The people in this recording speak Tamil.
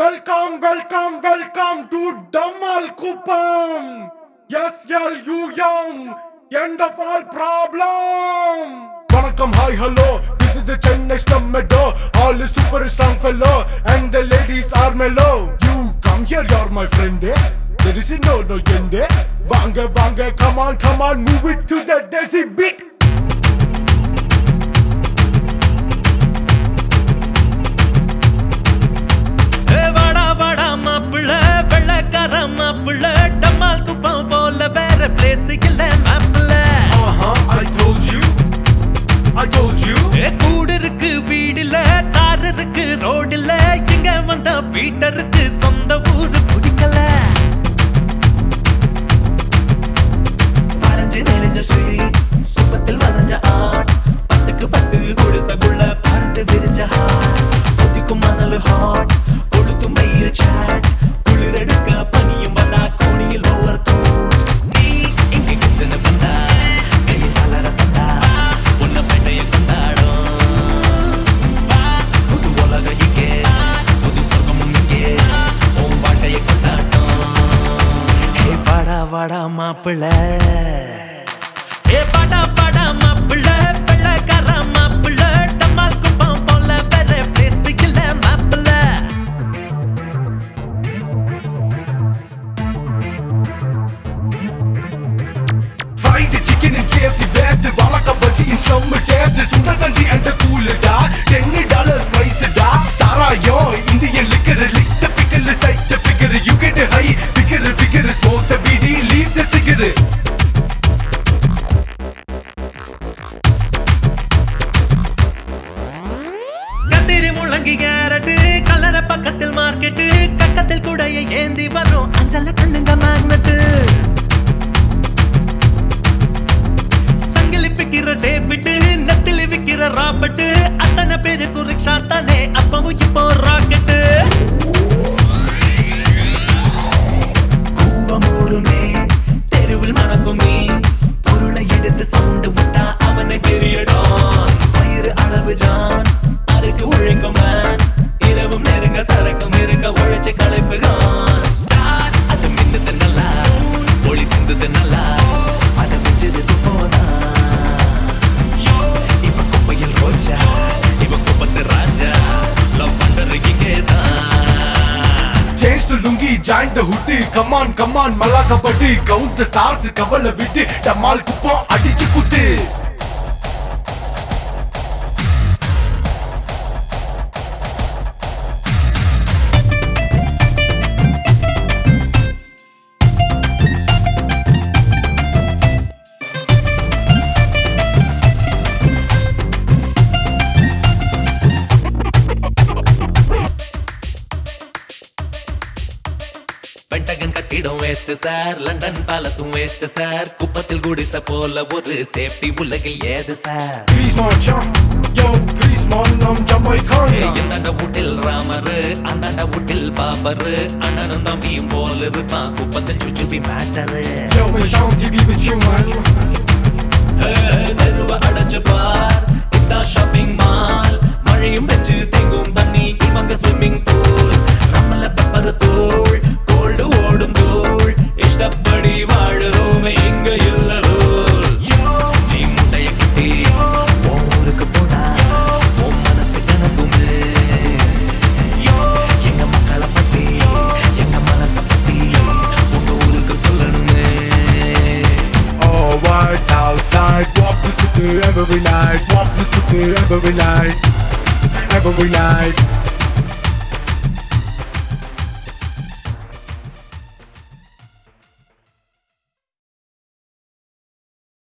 வெல்கம் வெல்கம் வெல்கம் டு டம்மால் குப்பம் slum end of all problem வணக்கம் hi hello this is the Chennai ஸ்டம்மெடோ all is super strong fellow and the ladies are mellow you come here you are my friend There is no no end வாங்க வாங்க come on come on move it to the desi beat ஏ வாடா வாடா மாப்பிள்ள வெள்ளக்கார மாப்பிள்ள டம்மால் குப்பம் போல வேற பிளேஸ் இல்ல மாப்பிள்ள uh-huh I told you I told you ஏ கூடு இருக்கு வீடுல தார் இருக்கு ரோடுல இங்க வந்த பீட்டருக்கு சொந்த ஊரு பிடிக்கல வரைஞ்சு நெளிஞ்ச ஸ்ட்ரீட் சுப்பத்தில் வரைஞ்ச ஆர்ட் பத்துக்கு பத்து குடிசைக்குள்ள பறந்து விரிஞ்ச ஹார்ட் ஒத்திக்கும் மணல் ஹாட் கொளுத்தும் வெயில் சாட் குளிரெடுக்க பனியும் வந்தா கோணியில் ஓவர் கோட் நீ இங்க கிறிஸ்டன வந்தா கையில் வளர தந்தா உன்ன பேட்டைய கொண்டாடும் வா புது உலக இங்கே புது சொர்க்கமும் இங்கே உன் வாழ்க்கைய கொண்டாட்டம் ஹே வாடா வாடா மாப்பிள்ள ஏ வாடா வாடா மாப்பிள்ள வெள்ளக்கார மாப்பிள்ள டம்மால் குப்பம் போல வேற பிளேஸ் இல்ல மாப்பிள்ள Fried chicken in KFC West vazhakka bajji in slum taste Sundar kanji and the cool டா டென் டாலர்ஸ் பிரைஸ் டா sarayam Indian liquor lick the pickle side the figure you get high figure figure smoke the beedi leave the cigar கத்திரி முழங்கி கேரட்டு கலர பக்கத்தில் மார்க்கெட்டு கக்கத்தில் கூடைய ஏந்தி வரும் அஞ்சல கண்ணுங்க மேக்னட்டு சங்கிலி பிக்கிற டேபிட்டு நெத்திலி விக்கிற ராபர்ட் அத்தனை பேருக்கு ரிக்ஷா தானே அப்பவும் இப்போ ராக்கெட்டு கூவமோடுமே தெருவில் மணக்குமே பொருளை எடுத்து சவுண்டு விட்டா அவனை தெரியடும் வயிறு அளவு ஜான் அதுக்கு உழைக்கும் man. இரவும் நெருங்க சரக்கும் இருக்க உழைச்சு களைப்புகான் ஸ்டார்ட் அது மின்னுது நல்லா ஒளி சிந்துது நல்லா அதை வச்சதுக்கு போனா இவ குப்பையில் ரோஜா இவ குப்பத்து ராஜா லவ் பண்றது இங்கேதான் Change to lungi, join the hood Come on, come on, மல்லாக்க பட்டு Count the stars, கவலை விட்டு டமால் குப்பம் அடிச்சு குத்து பென்டகன் கட்டிடம் வேஸ்ட் சார் லண்டன் பேலஸும் வேஸ்ட் சார் குப்பத்தில் குடிசை போல ஒரு சேஃப்டி உலகில் ஏது சார் Please மச்சான் Yo, please man, I'm Jamaican எந்தாண்ட வீட்டில் ராமரு அந்தாண்ட வீட்டில் பாபரு அண்ணனும் தம்பியும் போல இருப்பான் குப்பத்தில் சுச்சுபி matter Yo, my shanty be with you, man தெருவ அடைச்சு பார் இதான் ஷாப்பிங் மால் மழையும் வெஞ்சு தேங்கும் தண்ணி இவங்க ஸ்விம்மிங் பூல் ரம்மல பெப்பர் தூள் கோல்டு ஓடும் தூள் இஷ்டப்படி வாழுறோமே இங்க இல்ல ரூல் நீ முட்டைய கிட்டி உன் ஊருக்கு போனா உன் மனசு கணக்குமே எங்க மக்களை பத்தி எங்க மனச பத்தி உங்க ஊருக்கு சொல்லணுமே Oh, what's outside? Walk the scooter every night Walk the scooter every night Every night